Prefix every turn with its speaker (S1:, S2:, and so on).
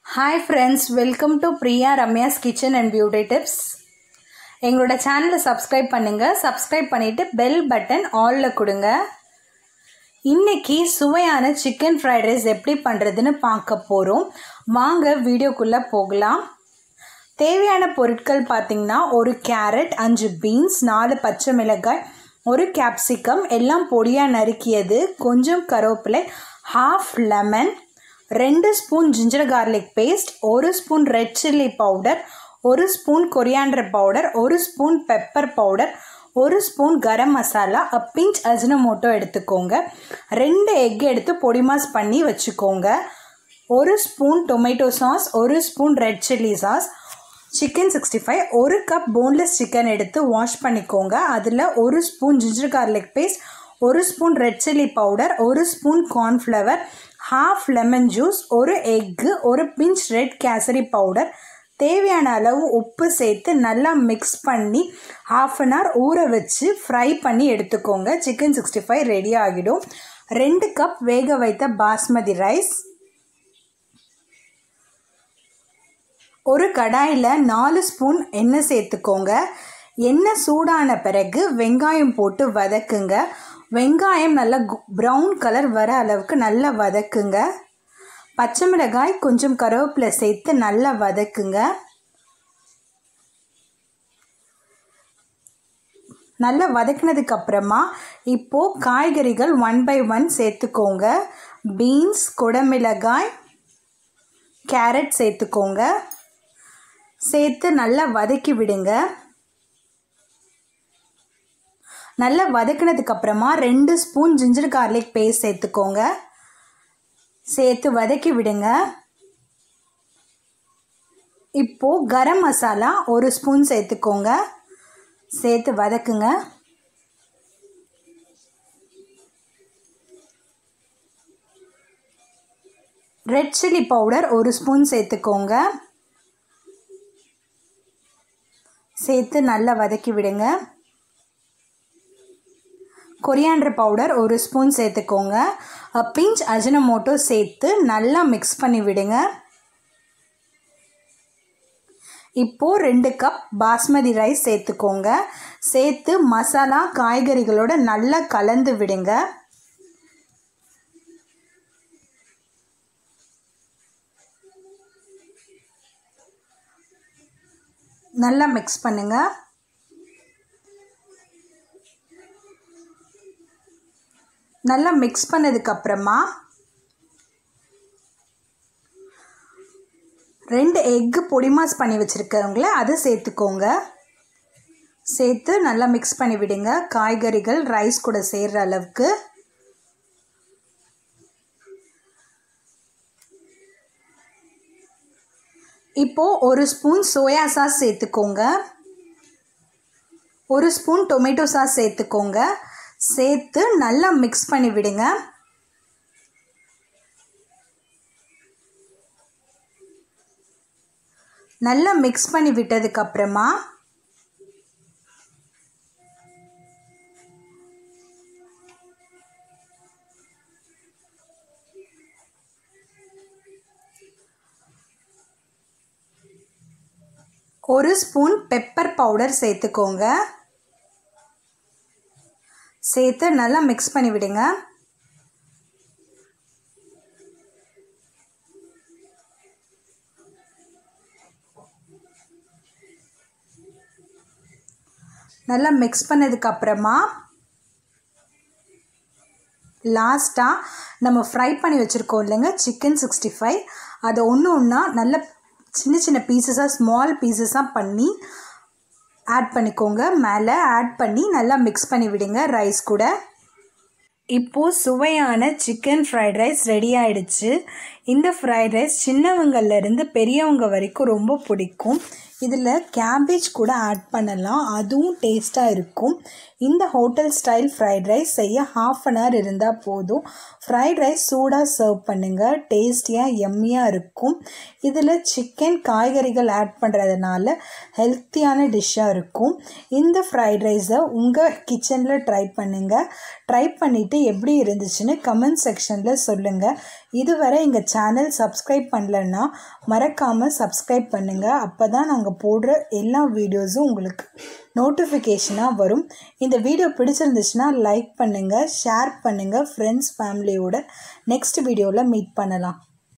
S1: hi friends welcome to Priya Ramya's kitchen and beauty tips எங்களோட சேனலை subscribe பண்ணுங்கள் சப்ஸ்கிரைப் பண்ணிவிட்டு பெல் பட்டன் ஆலில் கொடுங்க இன்னைக்கு சுவையான சிக்கன் ஃப்ரைட் ரைஸ் எப்படி பண்ணுறதுன்னு பார்க்க போகிறோம் வாங்க வீடியோக்குள்ளே போகலாம் தேவையான பொருட்கள் பார்த்திங்கன்னா ஒரு கேரட் அஞ்சு பீன்ஸ் நாலு பச்சை மிளகாய் ஒரு கேப்சிகம் எல்லாம் பொடியாக நறுக்கியது கொஞ்சம் கருவேப்பிலை ஹாஃப் லெமன் ரெண்டு ஸ்பூன் ஜிஞ்சர் கார்லிக் பேஸ்ட் ஒரு ஸ்பூன் ரெட் சில்லி பவுடர் ஒரு ஸ்பூன் கொரியாண்டர் பவுடர் ஒரு ஸ்பூன் பெப்பர் பவுடர் ஒரு spoon garam masala a pinch Ajinomoto எடுத்துக்கோங்க ரெண்டு எக் எடுத்து பொடிமாஸ் பண்ணி வச்சுக்கோங்க ஒரு ஸ்பூன் டொமேட்டோ சாஸ் ஒரு spoon red chilli sauce chicken sixty five ஒரு கப் போன்லெஸ் சிக்கன் எடுத்து வாஷ் பண்ணிக்கோங்க அதில் ஒரு ஸ்பூன் ஜிஞ்சர் கார்லிக் பேஸ்ட் ஒரு ஸ்பூன் ரெட் சில்லி பவுடர் ஒரு spoon cornflour half lemon juice ஒரு எக்கு ஒரு பிஞ்ச் ரெட் கேசரி பவுடர் தேவையான அளவு உப்பு சேர்த்து நல்லா மிக்ஸ் பண்ணி ஹாஃப் அன் ஹவர் ஊற வச்சு ஃப்ரை பண்ணி எடுத்துக்கோங்க சிக்கன் சிக்ஸ்டி ஃபைவ் ரெடி ஆகிடும் ரெண்டு கப் வேக வைத்த பாஸ்மதி ரைஸ் ஒரு கடாயில் நாலு ஸ்பூன் எண்ணெய் சேர்த்துக்கோங்க எண்ணெய் சூடான பிறகு வெங்காயம் போட்டு வதக்குங்க வெங்காயம் நல்லா ப்ரௌன் கலர் வர அளவுக்கு நல்லா வதக்குங்க பச்சை மிளகாய் கொஞ்சம் கருவேப்பிலை சேர்த்து நல்லா வதக்குங்க நல்லா வதக்கினதுக்கு அப்புறமா இப்போது காய்கறிகள் ஒன் பை ஒன் சேர்த்துக்கோங்க பீன்ஸ் குடமிளகாய் கேரட் சேர்த்துக்கோங்க சேர்த்து நல்லா வதக்கி விடுங்க நல்லா வதக்கினதுக்கு அப்புறமா ரெண்டு ஸ்பூன் ஜிஞ்சர் கார்லிக் பேஸ்ட் சேர்த்துக்கோங்க சேர்த்து வதக்கி விடுங்க இப்போது கரம் மசாலா ஒரு ஸ்பூன் சேர்த்துக்கோங்க சேர்த்து வதக்குங்க ரெட் சில்லி பவுடர் ஒரு ஸ்பூன் சேர்த்துக்கோங்க சேர்த்து நல்லா வதக்கி விடுங்க கொரியாண்டர் பவுடர் ஒரு ஸ்பூன் சேர்த்துக்கோங்க பிஞ்ச் அஜினமோட்டோ சேர்த்து நல்லா மிக்ஸ் பண்ணி விடுங்க இப்போது ரெண்டு கப் பாஸ்மதி ரைஸ் சேர்த்துக்கோங்க சேர்த்து மசாலா காய்கறிகளோட நல்லா கலந்து விடுங்க நல்லா மிக்ஸ் பண்ணுங்கள் நல்லா மிக்ஸ் பண்ணதுக்கப்புறமா ரெண்டு எக்கு பொடிமாஸ் பண்ணி வச்சுருக்கவங்கள அதை சேர்த்துக்கோங்க சேர்த்து நல்லா மிக்ஸ் பண்ணி விடுங்க காய்கறிகள் ரைஸ் கூட சேர்கிற அளவுக்கு இப்போது ஒரு ஸ்பூன் சோயா சாஸ் சேர்த்துக்கோங்க ஒரு ஸ்பூன் டொமேட்டோ சாஸ் சேர்த்துக்கோங்க சேர்த்து நல்லா மிக்ஸ் பண்ணி விடுங்க நல்லா மிக்ஸ் பண்ணி விட்டதுக்கப்புறமா ஒரு ஸ்பூன் பெப்பர் பவுடர் சேர்த்துக்கோங்க சேர்த்து நல்லா மிக்ஸ் பண்ணி விடுங்க நல்லா மிக்ஸ் பண்ணதுக்கப்புறமா லாஸ்ட்டாக நம்ம ஃப்ரை பண்ணி வச்சுருக்கோம் இல்லைங்க சிக்கன் சிக்ஸ்டி ஃபைவ் அதை ஒன்று ஒன்றா நல்ல சின்ன சின்ன பீசஸாக ஸ்மால் பீசஸாக பண்ணி ஆட் பண்ணிக்கோங்க மேலே ஆட் பண்ணி நல்லா மிக்ஸ் பண்ணி விடுங்க ரைஸ் கூட இப்போது சுவையான சிக்கன் ஃப்ரைட் ரைஸ் ரெடி ஆகிடுச்சு இந்த ஃப்ரைட் ரைஸ் சின்னவங்கள்லேருந்து பெரியவங்க வரைக்கும் ரொம்ப பிடிக்கும் இதில் கேபேஜ் கூட ஆட் பண்ணலாம் அதுவும் டேஸ்ட்டாக இருக்கும் இந்த ஹோட்டல் ஸ்டைல் ஃப்ரைட் ரைஸ் செய்ய ஹாஃப் அன் ஹவர் இருந்தால் போதும் ஃப்ரைட் ரைஸ் சூடாக சர்வ் பண்ணுங்கள் டேஸ்டியாக எம்மியாக இருக்கும் இதில் சிக்கன் காய்கறிகள் ஆட் பண்ணுறதுனால ஹெல்த்தியான டிஷ்ஷாக இருக்கும் இந்த ஃப்ரைட் ரைஸை உங்கள் கிச்சனில் ட்ரை பண்ணுங்கள் ட்ரை பண்ணிவிட்டு எப்படி இருந்துச்சுன்னு கமெண்ட் செக்ஷனில் சொல்லுங்கள் இதுவரை எங்கள் சேனல் சப்ஸ்கிரைப் பண்ணலன்னா மறக்காமல் சப்ஸ்கிரைப் பண்ணுங்கள் அப்போ தான் நாங்கள் போடுற எல்லா வீடியோஸும் உங்களுக்கு நோட்டிஃபிகேஷனாக வரும் இந்த வீடியோ பிடிச்சிருந்துச்சுன்னா லைக் பண்ணுங்கள் ஷேர் பண்ணுங்கள் ஃப்ரெண்ட்ஸ் ஃபேமிலியோட நெக்ஸ்ட் வீடியோவில் மீட் பண்ணலாம்